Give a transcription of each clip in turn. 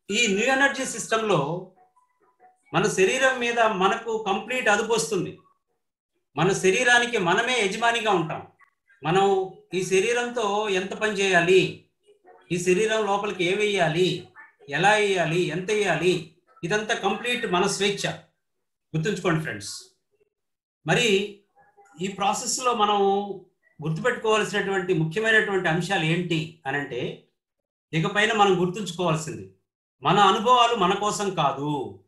ఈ new energy సిస్టంలో మన శరీరం మీద మనకు కంప్లీట్ అదుపు వస్తుంది మన శరీరానికి మనమే యజమానిగా ఉంటాం మనం ఈ శరీరంతో ఎంత పని చేయాలి ఈ శరీరం లోపలికి ఏ వేయాలి ఎలా వేయాలి ఎంత వేయాలి ఇదంతా కంప్లీట్ మన స్వేచ్ఛ గుర్తుంచుకోండి ఫ్రెండ్స్ మరి ఈ ప్రాసెస్లో మనం గుర్తుపెట్టుకోవాల్సినటువంటి ముఖ్యమైనటువంటి అంశాలు ఏంటి అని అంటే ఇకపైన మనం గుర్తుంచుకోవాల్సింది మన అనుభవాలు మన కోసం కాదు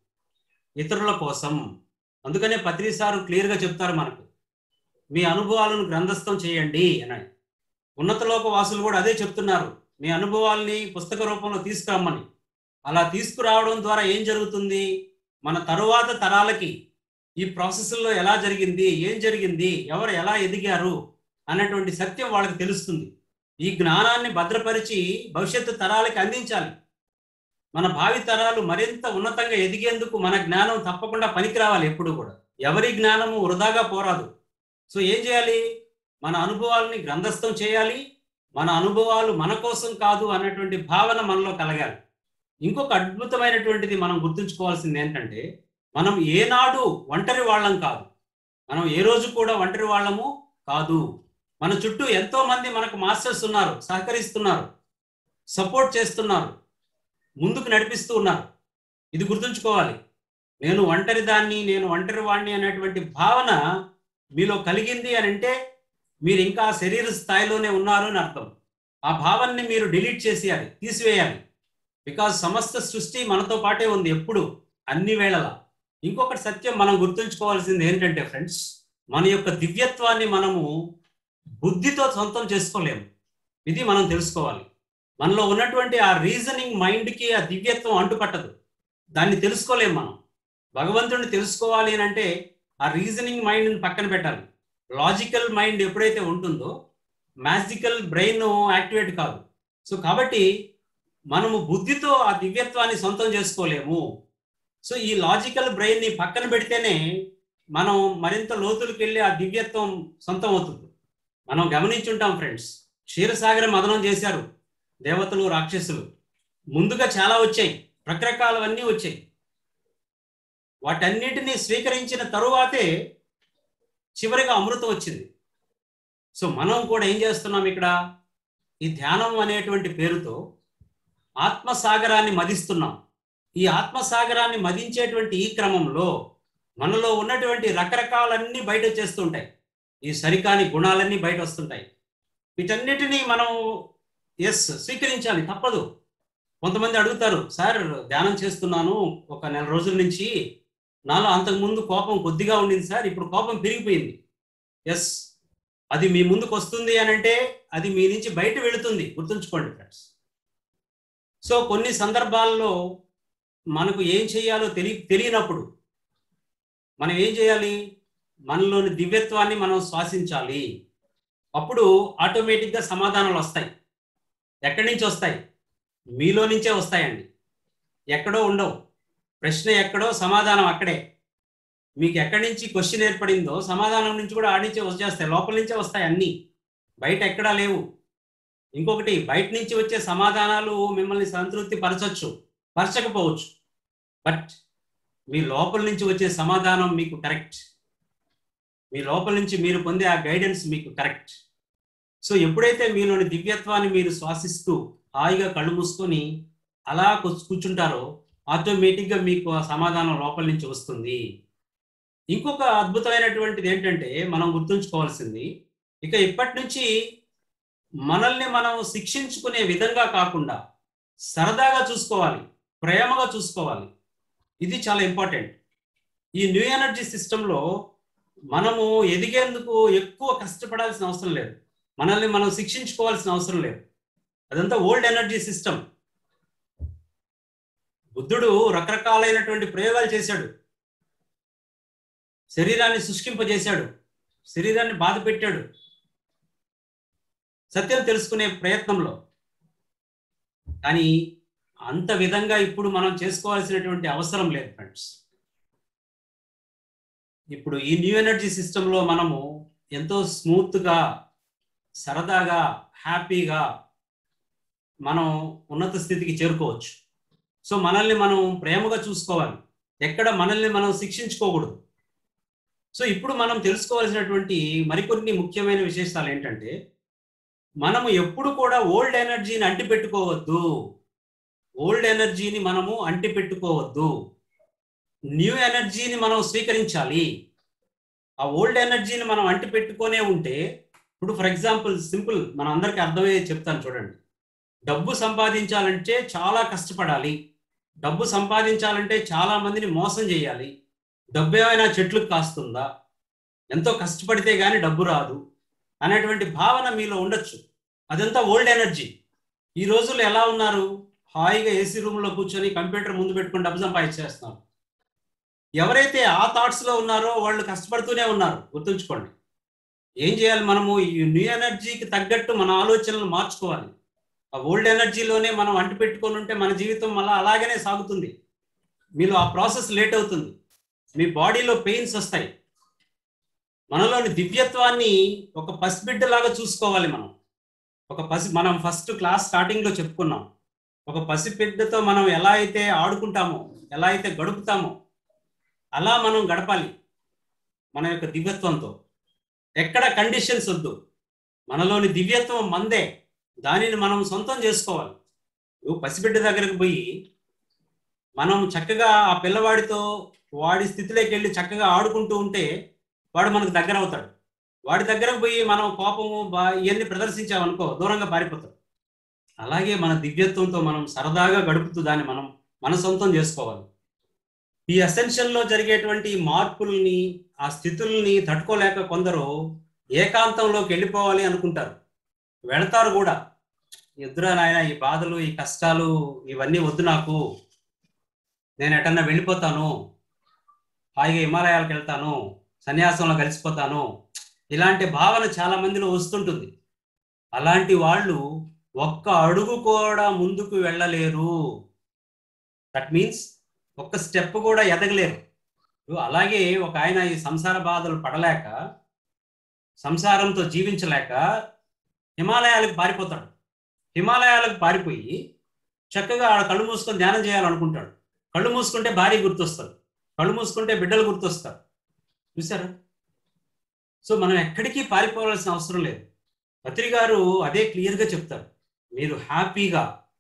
ఇతరుల కోసం అందుకనే పత్రి సారు క్లియర్గా చెప్తారు మనకు మీ అనుభవాలను గ్రంథస్థం చేయండి అని ఉన్నత లోక వాసులు కూడా అదే చెప్తున్నారు మీ అనుభవాల్ని పుస్తక రూపంలో తీసుకురమ్మని అలా తీసుకురావడం ద్వారా ఏం జరుగుతుంది మన తరువాత తరాలకి ఈ ప్రాసెస్లో ఎలా జరిగింది ఏం జరిగింది ఎవరు ఎలా ఎదిగారు అన్నటువంటి సత్యం వాళ్ళకి తెలుస్తుంది ఈ జ్ఞానాన్ని భద్రపరిచి భవిష్యత్తు తరాలకి అందించాలి మన భావి తరాలు మరింత ఉన్నతంగా ఎదిగేందుకు మన జ్ఞానం తప్పకుండా పనికి రావాలి ఎప్పుడు కూడా ఎవరి జ్ఞానము వృధాగా పోరాదు సో ఏం చేయాలి మన అనుభవాలని గ్రంథస్థం చేయాలి మన అనుభవాలు మన కోసం కాదు అన్నటువంటి భావన మనలో కలగాలి ఇంకొక అద్భుతమైనటువంటిది మనం గుర్తుంచుకోవాల్సింది ఏంటంటే మనం ఏనాడు ఒంటరి వాళ్ళం కాదు మనం ఏ రోజు కూడా ఒంటరి వాళ్ళము కాదు మన చుట్టూ ఎంతో మంది మనకు మాస్టర్స్ ఉన్నారు సహకరిస్తున్నారు సపోర్ట్ చేస్తున్నారు ముందుకు నడిపిస్తూ ఉన్నారు ఇది గుర్తుంచుకోవాలి నేను ఒంటరి దాన్ని నేను ఒంటరి వాణ్ణి అనేటువంటి భావన మీలో కలిగింది అని అంటే మీరు ఇంకా శరీర స్థాయిలోనే ఉన్నారు అని అర్థం ఆ భావాన్ని మీరు డిలీట్ చేసేయాలి తీసివేయాలి బికాజ్ సమస్త సృష్టి మనతో పాటే ఉంది ఎప్పుడు అన్ని వేళలా ఇంకొకటి సత్యం మనం గుర్తుంచుకోవాల్సింది ఏంటంటే ఫ్రెండ్స్ మన యొక్క దివ్యత్వాన్ని మనము బుద్ధితో సొంతం చేసుకోలేము ఇది మనం తెలుసుకోవాలి మనలో ఉన్నటువంటి ఆ రీజనింగ్ మైండ్కి ఆ దివ్యత్వం అంటుపట్టదు దాన్ని తెలుసుకోలేం మనం భగవంతుడిని తెలుసుకోవాలి అని అంటే ఆ రీజనింగ్ మైండ్ని పక్కన పెట్టాలి లాజికల్ మైండ్ ఎప్పుడైతే ఉంటుందో మ్యాజికల్ బ్రెయిన్ యాక్టివేట్ కాదు సో కాబట్టి మనము బుద్ధితో ఆ దివ్యత్వాన్ని సొంతం చేసుకోలేము సో ఈ లాజికల్ బ్రెయిన్ని పక్కన పెడితేనే మనం మరింత లోతులకు వెళ్ళి ఆ దివ్యత్వం సొంతం అవుతుంది మనం గమనించుంటాం ఫ్రెండ్స్ క్షీరసాగర మదనం చేశారు దేవతలు రాక్షసులు ముందుగా చాలా వచ్చాయి రకరకాలవన్నీ వచ్చాయి వాటన్నిటినీ స్వీకరించిన తరువాతే చివరిగా అమృతం వచ్చింది సో మనం కూడా ఏం చేస్తున్నాం ఇక్కడ ఈ ధ్యానం అనేటువంటి పేరుతో ఆత్మసాగరాన్ని మదిస్తున్నాం ఈ ఆత్మసాగరాన్ని మదించేటువంటి ఈ క్రమంలో మనలో ఉన్నటువంటి రకరకాలన్నీ బయట వచ్చేస్తుంటాయి ఈ సరికాని గుణాలన్నీ బయట వస్తుంటాయి వీటన్నిటినీ మనం ఎస్ స్వీకరించాలి తప్పదు కొంతమంది అడుగుతారు సార్ ధ్యానం చేస్తున్నాను ఒక నెల రోజుల నుంచి నాలో అంతకుముందు కోపం కొద్దిగా ఉండింది సార్ ఇప్పుడు కోపం పెరిగిపోయింది ఎస్ అది మీ ముందుకు వస్తుంది అని అంటే అది మీ నుంచి బయట వెళుతుంది గుర్తుంచుకోండి ఫ్రెండ్స్ సో కొన్ని సందర్భాల్లో మనకు ఏం చేయాలో తెలి తెలియనప్పుడు మనం ఏం చేయాలి మనలోని దివ్యత్వాన్ని మనం శ్వాసించాలి అప్పుడు ఆటోమేటిక్గా సమాధానాలు వస్తాయి ఎక్కడి నుంచి వస్తాయి మీలో నుంచే వస్తాయండి ఎక్కడో ఉండవు ప్రశ్న ఎక్కడో సమాధానం అక్కడే మీకు ఎక్కడి నుంచి క్వశ్చన్ ఏర్పడిందో సమాధానం నుంచి కూడా ఆడించే వచ్చేస్తాయి లోపల నుంచే వస్తాయి అన్నీ బయట ఎక్కడా లేవు ఇంకొకటి బయట నుంచి వచ్చే సమాధానాలు మిమ్మల్ని సంతృప్తి పరచచ్చు పరచకపోవచ్చు బట్ మీ లోపల నుంచి వచ్చే సమాధానం మీకు కరెక్ట్ మీ లోపల నుంచి మీరు పొందే ఆ గైడెన్స్ మీకు కరెక్ట్ సో ఎప్పుడైతే మీలోని దివ్యత్వాన్ని మీరు శ్వాసిస్తూ హాయిగా కళ్ళు మూసుకొని అలా కూర్చుంటారో ఆటోమేటిక్గా మీకు ఆ సమాధానం లోపల నుంచి వస్తుంది ఇంకొక అద్భుతమైనటువంటిది ఏంటంటే మనం గుర్తుంచుకోవాల్సింది ఇక ఇప్పటి నుంచి మనల్ని మనం శిక్షించుకునే విధంగా కాకుండా సరదాగా చూసుకోవాలి ప్రేమగా చూసుకోవాలి ఇది చాలా ఇంపార్టెంట్ ఈ న్యూ ఎనర్జీ సిస్టంలో మనము ఎదిగేందుకు ఎక్కువ కష్టపడాల్సిన అవసరం లేదు మనల్ని మనం శిక్షించుకోవాల్సిన అవసరం లేదు అదంతా ఓల్డ్ ఎనర్జీ సిస్టమ్ బుద్ధుడు రకరకాలైనటువంటి ప్రయోగాలు చేశాడు శరీరాన్ని శుష్కింపజేశాడు శరీరాన్ని బాధ పెట్టాడు సత్యం తెలుసుకునే ప్రయత్నంలో కానీ అంత విధంగా ఇప్పుడు మనం చేసుకోవాల్సినటువంటి అవసరం లేదు ఫ్రెండ్స్ ఇప్పుడు ఈ న్యూ ఎనర్జీ సిస్టంలో మనము ఎంతో స్మూత్గా సరదాగా హ్యాపీగా మనం ఉన్నత స్థితికి చేరుకోవచ్చు సో మనల్ని మనం ప్రేమగా చూసుకోవాలి ఎక్కడ మనల్ని మనం శిక్షించుకోకూడదు సో ఇప్పుడు మనం తెలుసుకోవాల్సినటువంటి మరికొన్ని ముఖ్యమైన విశేషాలు ఏంటంటే మనము ఎప్పుడు కూడా ఓల్డ్ ఎనర్జీని అంటిపెట్టుకోవద్దు ఓల్డ్ ఎనర్జీని మనము అంటిపెట్టుకోవద్దు న్యూ ఎనర్జీని మనం స్వీకరించాలి ఆ ఓల్డ్ ఎనర్జీని మనం అంటిపెట్టుకొనే ఉంటే ఇప్పుడు ఫర్ ఎగ్జాంపుల్ సింపుల్ మన అందరికీ అర్థమయ్యే చెప్తాను చూడండి డబ్బు సంపాదించాలంటే చాలా కష్టపడాలి డబ్బు సంపాదించాలంటే చాలా మందిని మోసం చేయాలి డబ్బు ఏమైనా చెట్లకు కాస్తుందా ఎంతో కష్టపడితే కానీ డబ్బు రాదు అనేటువంటి భావన మీలో ఉండొచ్చు అదంతా ఓల్డ్ ఎనర్జీ ఈ రోజుల్లో ఎలా ఉన్నారు హాయిగా ఏసీ రూమ్లో కూర్చొని కంప్యూటర్ ముందు పెట్టుకుని డబ్బు సంపాదించేస్తున్నారు ఎవరైతే ఆ థాట్స్లో ఉన్నారో వాళ్ళు కష్టపడుతూనే ఉన్నారు గుర్తుంచుకోండి ఏం చేయాలి మనము ఈ న్యూ ఎనర్జీకి తగ్గట్టు మన ఆలోచనలు మార్చుకోవాలి ఆ ఓల్డ్ ఎనర్జీలోనే మనం అంటు పెట్టుకొని ఉంటే మన జీవితం మళ్ళీ అలాగనే సాగుతుంది మీలో ఆ ప్రాసెస్ లేట్ అవుతుంది మీ బాడీలో పెయిన్స్ వస్తాయి మనలోని దివ్యత్వాన్ని ఒక పసిబిడ్డలాగా చూసుకోవాలి మనం ఒక పసి మనం ఫస్ట్ క్లాస్ స్టార్టింగ్లో చెప్పుకున్నాం ఒక పసిబిడ్డతో మనం ఎలా అయితే ఆడుకుంటామో ఎలా అయితే గడుపుతామో అలా మనం గడపాలి మన యొక్క దివ్యత్వంతో ఎక్కడ కండిషన్స్ వద్దు మనలోని దివ్యత్వం మందే దానిని మనం సొంతం చేసుకోవాలి నువ్వు పసిబిడ్డ దగ్గరకు పోయి మనం చక్కగా ఆ పిల్లవాడితో వాడి స్థితిలోకి వెళ్ళి చక్కగా ఆడుకుంటూ ఉంటే వాడు మనకు దగ్గర అవుతాడు వాడి దగ్గరకు పోయి మనం కోపము బా ఇవన్నీ ప్రదర్శించామనుకో దూరంగా పారిపోతాడు అలాగే మన దివ్యత్వంతో మనం సరదాగా గడుపుతూ దాన్ని మనం మన సొంతం చేసుకోవాలి ఈ అసెన్షన్లో జరిగేటువంటి మార్పుల్ని ఆ స్థితుల్ని తట్టుకోలేక కొందరు ఏకాంతంలోకి వెళ్ళిపోవాలి అనుకుంటారు వెళతారు కూడా ఎదురా నాయన ఈ బాధలు ఈ కష్టాలు ఇవన్నీ వద్దు నాకు నేను ఎటన్నా వెళ్ళిపోతాను హాయిగా హిమాలయాలకు వెళ్తాను సన్యాసంలో కలిసిపోతాను ఇలాంటి భావన చాలా మందిలో వస్తుంటుంది అలాంటి వాళ్ళు ఒక్క అడుగు కూడా ముందుకు వెళ్ళలేరు దట్ మీన్స్ ఒక్క స్టెప్ కూడా ఎదగలేరు అలాగే ఒక ఆయన ఈ సంసార బాధలు పడలేక సంసారంతో జీవించలేక హిమాలయాలకు పారిపోతాడు హిమాలయాలకు పారిపోయి చక్కగా ఆడ కళ్ళు మూసుకొని ధ్యానం చేయాలనుకుంటాడు కళ్ళు మూసుకుంటే భార్య గుర్తొస్తారు కళ్ళు మూసుకుంటే బిడ్డలు గుర్తొస్తారు చూసారా సో మనం ఎక్కడికి పారిపోవాల్సిన అవసరం లేదు పత్రి గారు అదే క్లియర్గా చెప్తారు మీరు హ్యాపీగా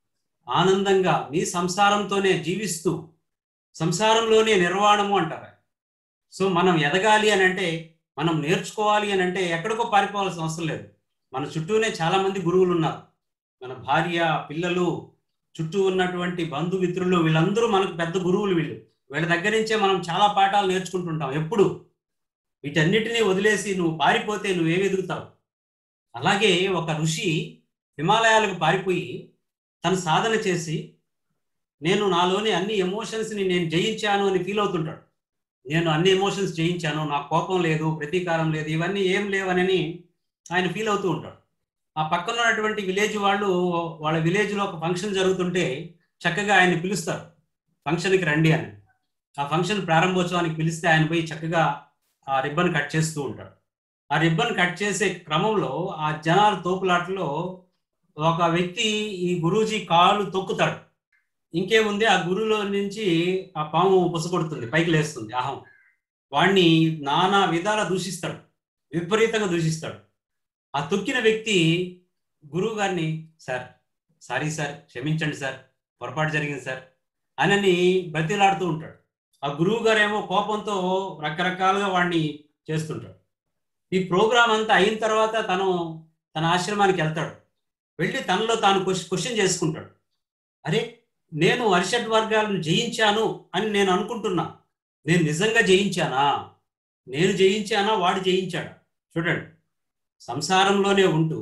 ఆనందంగా మీ సంసారంతోనే జీవిస్తూ సంసారంలోనే నిర్వాణము అంటారు సో మనం ఎదగాలి అని అంటే మనం నేర్చుకోవాలి అని అంటే ఎక్కడికో పారిపోవాల్సిన అవసరం లేదు మన చుట్టూనే చాలా మంది గురువులు ఉన్నారు మన భార్య పిల్లలు చుట్టూ ఉన్నటువంటి బంధుమిత్రులు వీళ్ళందరూ మనకు పెద్ద గురువులు వీళ్ళు వీళ్ళ దగ్గర నుంచే మనం చాలా పాఠాలు నేర్చుకుంటుంటాం ఎప్పుడు వీటన్నిటినీ వదిలేసి నువ్వు పారిపోతే నువ్వేమి ఎదుగుతావు అలాగే ఒక ఋషి హిమాలయాలకు పారిపోయి తను సాధన చేసి నేను నాలోని అన్ని ఎమోషన్స్ని నేను జయించాను అని ఫీల్ అవుతుంటాడు నేను అన్ని ఎమోషన్స్ జయించాను నాకు కోపం లేదు ప్రతీకారం లేదు ఇవన్నీ ఏం లేవనని ఆయన ఫీల్ అవుతూ ఉంటాడు ఆ పక్కన ఉన్నటువంటి విలేజ్ వాళ్ళు వాళ్ళ విలేజ్లో ఒక ఫంక్షన్ జరుగుతుంటే చక్కగా ఆయన్ని పిలుస్తారు ఫంక్షన్కి రండి అని ఆ ఫంక్షన్ ప్రారంభోత్సవానికి పిలిస్తే ఆయన పోయి చక్కగా ఆ రిబ్బన్ కట్ చేస్తూ ఉంటాడు ఆ రిబ్బన్ కట్ చేసే క్రమంలో ఆ జనాల తోపులాటలో ఒక వ్యక్తి ఈ గురూజీ కాళ్ళు తొక్కుతాడు ఇంకేముంది ఆ గురువులో నుంచి ఆ పాము పొసగొడుతుంది పైకి లేస్తుంది అహం వాడిని నానా విధాల దూషిస్తాడు విపరీతంగా దూషిస్తాడు ఆ తొక్కిన వ్యక్తి గురువు గారిని సార్ సారీ సార్ క్షమించండి సార్ పొరపాటు జరిగింది సార్ అని బతిలాడుతూ ఉంటాడు ఆ గురువు గారు ఏమో కోపంతో రకరకాలుగా వాడిని చేస్తుంటాడు ఈ ప్రోగ్రాం అంతా అయిన తర్వాత తను తన ఆశ్రమానికి వెళ్తాడు వెళ్ళి తనలో తాను క్వశ్చన్ చేసుకుంటాడు అరే నేను అరిషడ్ వర్గాలను జయించాను అని నేను అనుకుంటున్నా నేను నిజంగా జయించానా నేను జయించానా వాడు జయించాడా చూడండి సంసారంలోనే ఉంటూ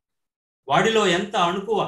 వాడిలో ఎంత అణుకువ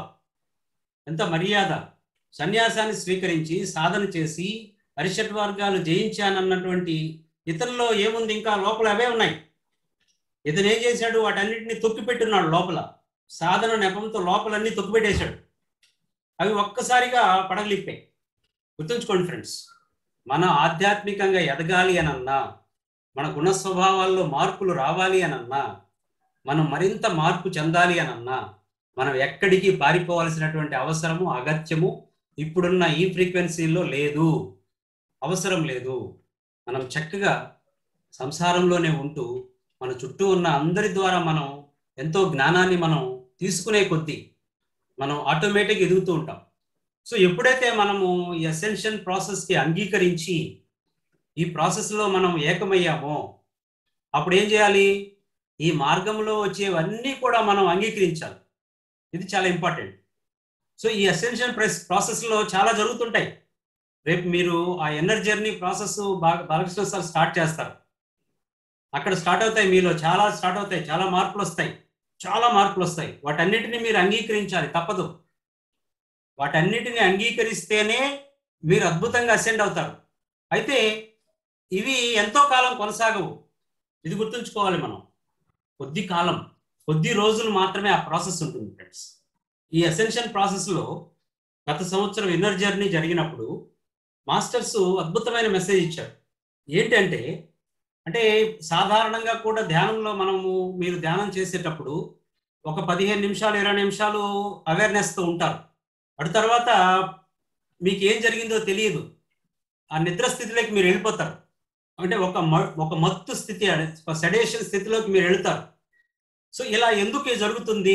ఎంత మర్యాద సన్యాసాన్ని స్వీకరించి సాధన చేసి అరిషట్ వర్గాలు జయించానన్నటువంటి ఇతరులో ఏముంది ఇంకా లోపల అవే ఉన్నాయి ఇతను ఏం చేశాడు వాటన్నిటిని తొక్కిపెట్టున్నాడు లోపల సాధన నెపంతో లోపలన్నీ తొక్కిపెట్టేశాడు అవి ఒక్కసారిగా పడగలిప్పాయి గుర్తుంచుకోండి ఫ్రెండ్స్ మన ఆధ్యాత్మికంగా ఎదగాలి అనన్నా మన గుణ స్వభావాల్లో మార్పులు రావాలి అనన్నా మనం మరింత మార్పు చెందాలి అనన్నా మనం ఎక్కడికి పారిపోవాల్సినటువంటి అవసరము అగత్యము ఇప్పుడున్న ఈ ఫ్రీక్వెన్సీలో లేదు అవసరం లేదు మనం చక్కగా సంసారంలోనే ఉంటూ మన చుట్టూ ఉన్న అందరి ద్వారా మనం ఎంతో జ్ఞానాన్ని మనం తీసుకునే కొద్దీ మనం ఆటోమేటిక్ ఎదుగుతూ ఉంటాం సో ఎప్పుడైతే మనము ఈ అసెన్షన్ ప్రాసెస్కి అంగీకరించి ఈ ప్రాసెస్లో మనం ఏకమయ్యామో అప్పుడు ఏం చేయాలి ఈ మార్గంలో వచ్చేవన్నీ కూడా మనం అంగీకరించాలి ఇది చాలా ఇంపార్టెంట్ సో ఈ అసెన్షన్ ప్రెస్ ప్రాసెస్లో చాలా జరుగుతుంటాయి రేపు మీరు ఆ ఎనర్జీ జర్నీ ప్రాసెస్ బాగా బాలకృష్ణ సార్ స్టార్ట్ చేస్తారు అక్కడ స్టార్ట్ అవుతాయి మీలో చాలా స్టార్ట్ అవుతాయి చాలా మార్పులు వస్తాయి చాలా మార్పులు వస్తాయి వాటన్నిటిని మీరు అంగీకరించాలి తప్పదు వాటన్నిటిని అంగీకరిస్తేనే మీరు అద్భుతంగా అసెండ్ అవుతారు అయితే ఇవి ఎంతో కాలం కొనసాగవు ఇది గుర్తుంచుకోవాలి మనం కొద్ది కాలం కొద్ది రోజులు మాత్రమే ఆ ప్రాసెస్ ఉంటుంది ఫ్రెండ్స్ ఈ అసెన్షన్ ప్రాసెస్లో గత సంవత్సరం ఇన్నర్ జర్నీ జరిగినప్పుడు మాస్టర్స్ అద్భుతమైన మెసేజ్ ఇచ్చారు ఏంటంటే అంటే సాధారణంగా కూడా ధ్యానంలో మనము మీరు ధ్యానం చేసేటప్పుడు ఒక పదిహేను నిమిషాలు ఇరవై నిమిషాలు అవేర్నెస్తో ఉంటారు అటు తర్వాత మీకు ఏం జరిగిందో తెలియదు ఆ నిద్ర స్థితిలోకి మీరు వెళ్ళిపోతారు అంటే ఒక ఒక మత్తు స్థితి ఒక సెడేషన్ స్థితిలోకి మీరు వెళ్తారు సో ఇలా ఎందుకు ఇది జరుగుతుంది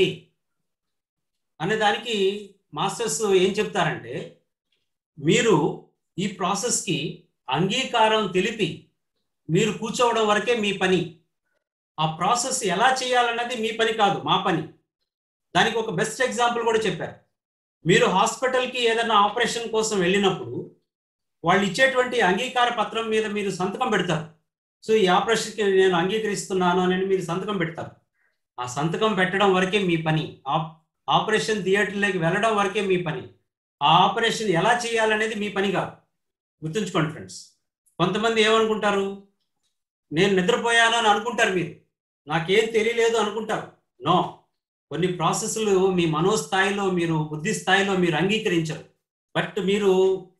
అనే దానికి మాస్టర్స్ ఏం చెప్తారంటే మీరు ఈ ప్రాసెస్కి అంగీకారం తెలిపి మీరు కూర్చోవడం వరకే మీ పని ఆ ప్రాసెస్ ఎలా చేయాలన్నది మీ పని కాదు మా పని దానికి ఒక బెస్ట్ ఎగ్జాంపుల్ కూడా చెప్పారు మీరు హాస్పిటల్కి ఏదైనా ఆపరేషన్ కోసం వెళ్ళినప్పుడు వాళ్ళు ఇచ్చేటువంటి అంగీకార పత్రం మీద మీరు సంతకం పెడతారు సో ఈ ఆపరేషన్కి నేను అంగీకరిస్తున్నాను అని మీరు సంతకం పెడతారు ఆ సంతకం పెట్టడం వరకే మీ పని ఆపరేషన్ థియేటర్లోకి వెళ్ళడం వరకే మీ పని ఆ ఆపరేషన్ ఎలా చేయాలనేది మీ పని కాదు గుర్తుంచుకోండి ఫ్రెండ్స్ కొంతమంది ఏమనుకుంటారు నేను నిద్రపోయాను అని అనుకుంటారు మీరు నాకేం తెలియలేదు అనుకుంటారు నో కొన్ని ప్రాసెస్లు మీ మనోస్థాయిలో మీరు బుద్ధి స్థాయిలో మీరు అంగీకరించరు బట్ మీరు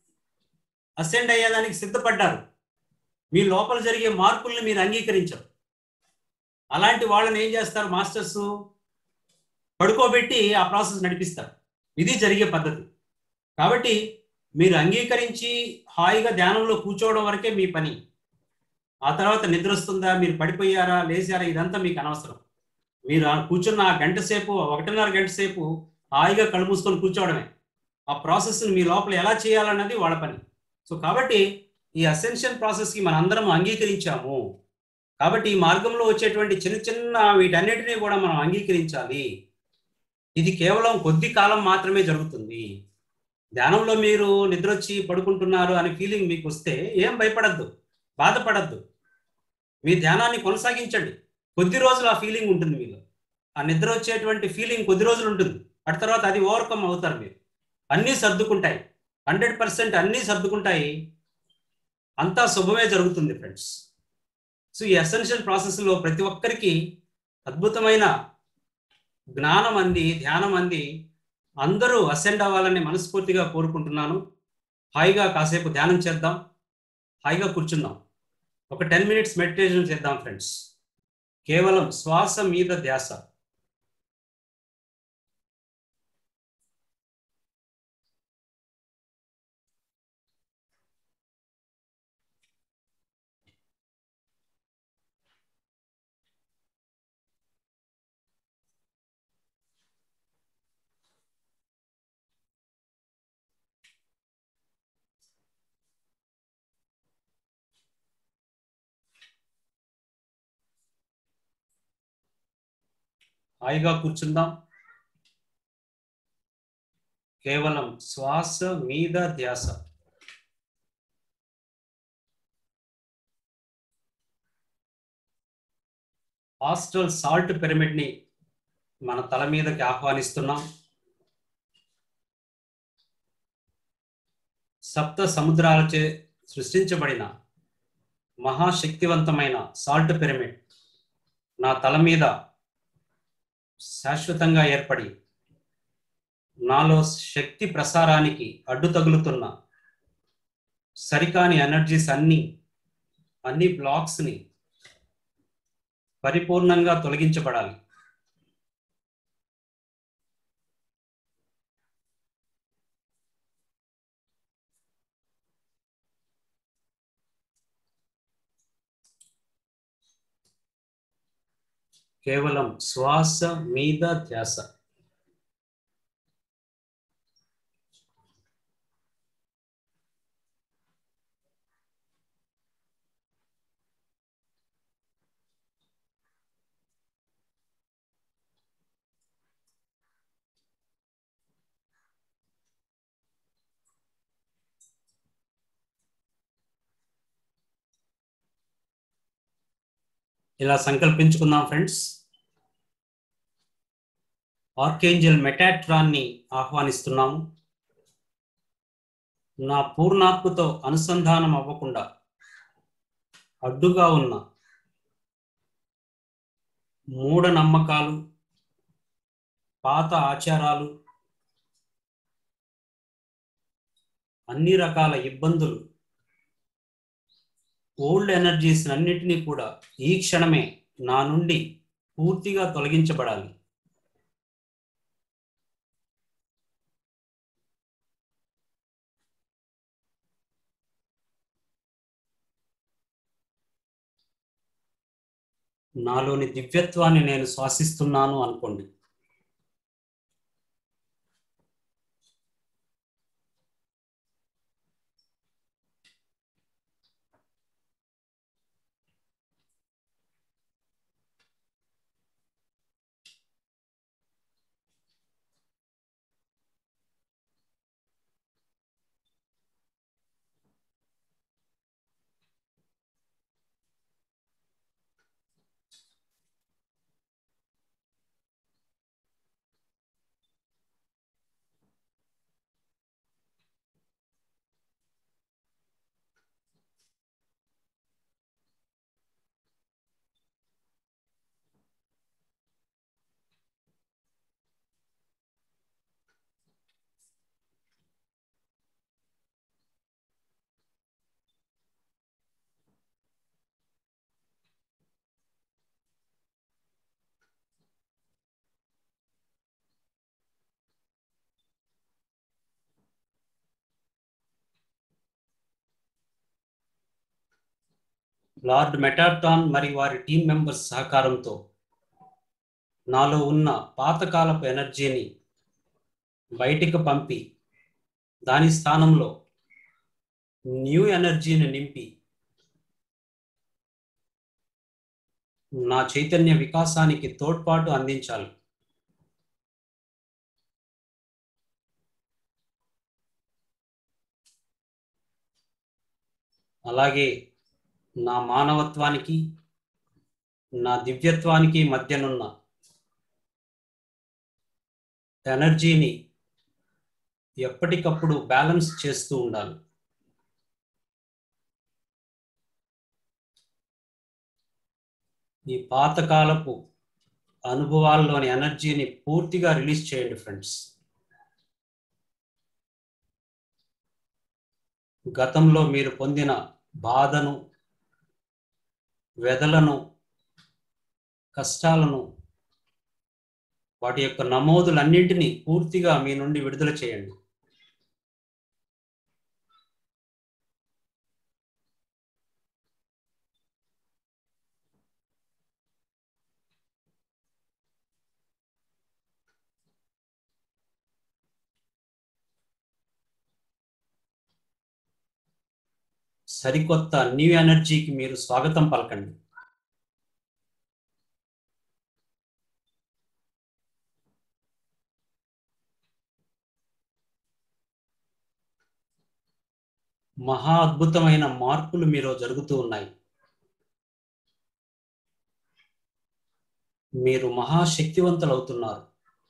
అసెండ్ అయ్యేదానికి సిద్ధపడ్డారు మీ లోపల జరిగే మార్పుల్ని మీరు అంగీకరించరు అలాంటి వాళ్ళని ఏం చేస్తారు మాస్టర్స్ పడుకోబెట్టి ఆ ప్రాసెస్ నడిపిస్తారు ఇది జరిగే పద్ధతి కాబట్టి మీరు అంగీకరించి హాయిగా ధ్యానంలో కూర్చోవడం వరకే మీ పని ఆ తర్వాత నిద్ర వస్తుందా మీరు పడిపోయారా లేచారా ఇదంతా మీకు అనవసరం మీరు కూర్చున్న ఆ గంట సేపు ఒకటిన్నర గంట సేపు హాయిగా కళ్ళు మూసుకొని కూర్చోవడమే ఆ ప్రాసెస్ని మీ లోపల ఎలా చేయాలన్నది వాళ్ళ పని సో కాబట్టి ఈ అసెన్షియల్ ప్రాసెస్కి మనందరం అంగీకరించాము కాబట్టి ఈ మార్గంలో వచ్చేటువంటి చిన్న చిన్న వీటన్నిటినీ కూడా మనం అంగీకరించాలి ఇది కేవలం కొద్ది కాలం మాత్రమే జరుగుతుంది ధ్యానంలో మీరు నిద్రొచ్చి పడుకుంటున్నారు అనే ఫీలింగ్ మీకు వస్తే ఏం భయపడద్దు బాధపడద్దు మీ ధ్యానాన్ని కొనసాగించండి కొద్ది రోజులు ఆ ఫీలింగ్ ఉంటుంది మీలో ఆ నిద్ర వచ్చేటువంటి ఫీలింగ్ కొద్ది రోజులు ఉంటుంది అటు తర్వాత అది ఓవర్కమ్ అవుతారు మీరు అన్నీ సర్దుకుంటాయి హండ్రెడ్ పర్సెంట్ అన్నీ సర్దుకుంటాయి అంతా శుభమే జరుగుతుంది ఫ్రెండ్స్ సో ఈ అసెన్షియల్ ప్రాసెస్లో ప్రతి ఒక్కరికి అద్భుతమైన జ్ఞానం అంది ధ్యానం అంది అందరూ అసెండ్ అవ్వాలని మనస్ఫూర్తిగా కోరుకుంటున్నాను హాయిగా కాసేపు ధ్యానం చేద్దాం హాయిగా కూర్చుందాం ఒక టెన్ మినిట్స్ మెడిటేషన్ చేద్దాం ఫ్రెండ్స్ కేవలం శ్వాస మీద ధ్యాస హాయిగా కూర్చుందాం కేవలం శ్వాస మీద ధ్యాస హాస్టల్ సాల్ట్ పిరమిడ్ ని మన తల మీదకి ఆహ్వానిస్తున్నాం సప్త సముద్రాలచే సృష్టించబడిన మహాశక్తివంతమైన సాల్ట్ పిరమిడ్ నా తల మీద శాశ్వతంగా ఏర్పడి నాలో శక్తి ప్రసారానికి అడ్డు తగులుతున్న సరికాని ఎనర్జీస్ అన్ని అన్ని బ్లాక్స్ని పరిపూర్ణంగా తొలగించబడాలి కేవలం శ్వాస మీద ధ్యాస ఇలా సంకల్పించుకుందాం ఫ్రెండ్స్ ఆర్కేంజల్ మెటాట్రాన్ని ఆహ్వానిస్తున్నాము నా పూర్ణాత్మతో అనుసంధానం అవ్వకుండా అడ్డుగా ఉన్న మూఢనమ్మకాలు పాత ఆచారాలు అన్ని రకాల ఇబ్బందులు ఓల్డ్ ఎనర్జీస్ అన్నిటినీ కూడా ఈ క్షణమే నా నుండి పూర్తిగా తొలగించబడాలి నాలోని దివ్యత్వాన్ని నేను శ్వాసిస్తున్నాను అనుకోండి లార్డ్ మెటాటాన్ మరి వారి టీం మెంబర్స్ సహకారంతో నాలో ఉన్న పాతకాలపు ఎనర్జీని బయటికి పంపి దాని స్థానంలో న్యూ ఎనర్జీని నింపి నా చైతన్య వికాసానికి తోడ్పాటు అందించాలి అలాగే నా మానవత్వానికి నా దివ్యత్వానికి మధ్యనున్న ఎనర్జీని ఎప్పటికప్పుడు బ్యాలెన్స్ చేస్తూ ఉండాలి ఈ పాతకాలపు అనుభవాల్లోని ఎనర్జీని పూర్తిగా రిలీజ్ చేయండి ఫ్రెండ్స్ గతంలో మీరు పొందిన బాధను వెదలను కష్టాలను వాటి యొక్క నమోదులన్నింటినీ పూర్తిగా మీ నుండి విడుదల చేయండి సరికొత్త న్యూ ఎనర్జీకి మీరు స్వాగతం పలకండి మహా అద్భుతమైన మార్పులు మీలో జరుగుతూ ఉన్నాయి మీరు మహాశక్తివంతులు అవుతున్నారు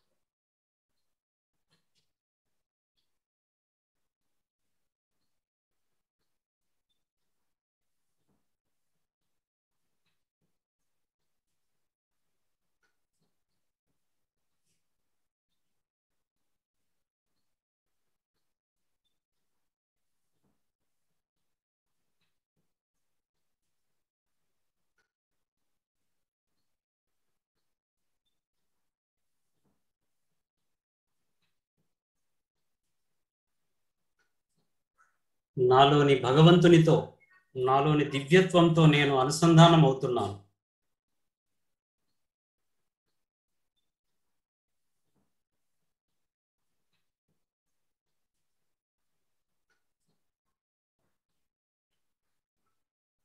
నాలోని భగవంతునితో నాలోని దివ్యత్వంతో నేను అనుసంధానం అవుతున్నాను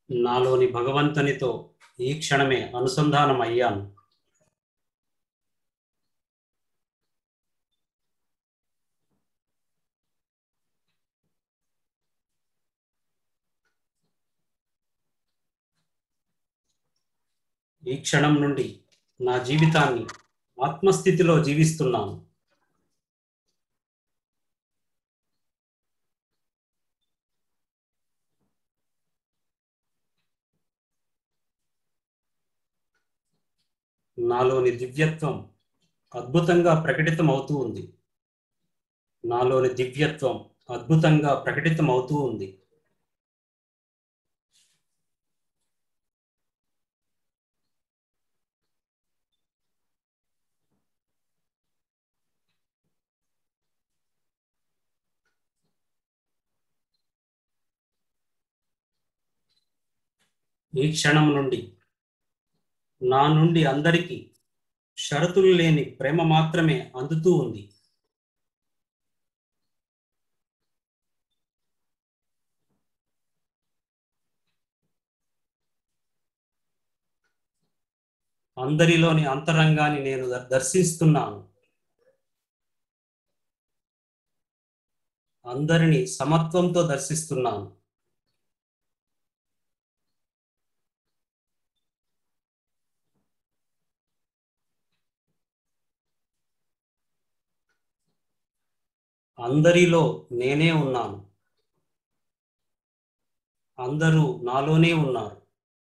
నాలోని భగవంతునితో ఈ క్షణమే అనుసంధానం అయ్యాను ఈ క్షణం నుండి నా జీవితాన్ని ఆత్మస్థితిలో జీవిస్తున్నాను నాలోని దివ్యత్వం అద్భుతంగా ప్రకటితం అవుతూ ఉంది నాలోని దివ్యత్వం అద్భుతంగా ప్రకటితం అవుతూ ఉంది ఈ క్షణం నుండి నా నుండి అందరికీ షరతులు లేని ప్రేమ మాత్రమే అందుతూ ఉంది అందరిలోని అంతరంగాన్ని నేను ద- దర్శిస్తున్నాను అందరిని సమత్వంతో దర్శిస్తున్నాను అందరిలో నేనే ఉన్నాను అందరూ నాలోనే ఉన్నారు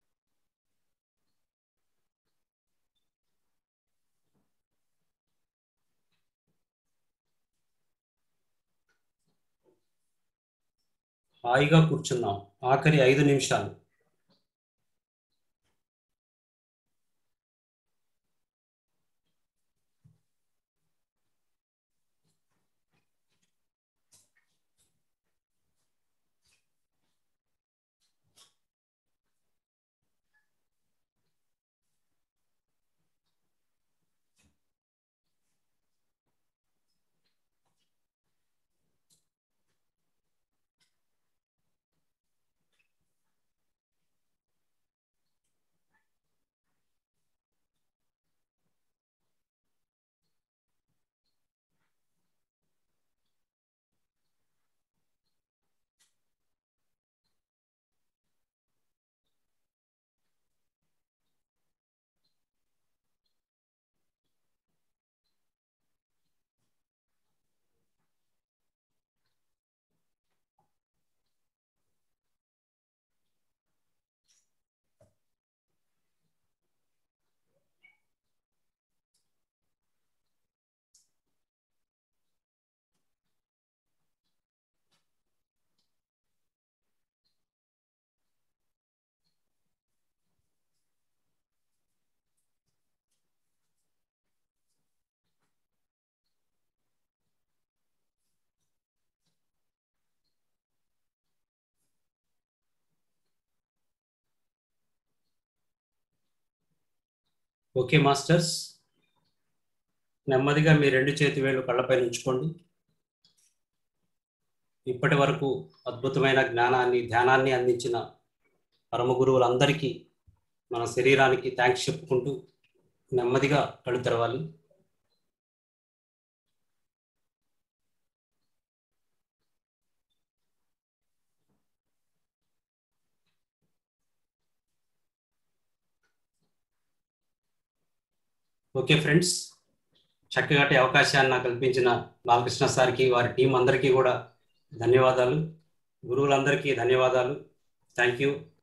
హాయిగా కూర్చున్నాం ఆఖరి ఐదు నిమిషాలు ఓకే మాస్టర్స్ నెమ్మదిగా మీ రెండు చేతి వేలు కళ్ళపై ఉంచుకోండి ఇప్పటి వరకు అద్భుతమైన జ్ఞానాన్ని ధ్యానాన్ని అందించిన పరమ గురువులందరికీ మన శరీరానికి థ్యాంక్స్ చెప్పుకుంటూ నెమ్మదిగా కళ్ళు తెరవాలి ఓకే ఫ్రెండ్స్ చక్కగాటి అవకాశాన్ని నాకు కల్పించిన బాలకృష్ణ సార్కి వారి టీం అందరికీ కూడా ధన్యవాదాలు గురువులందరికీ ధన్యవాదాలు థ్యాంక్ యూ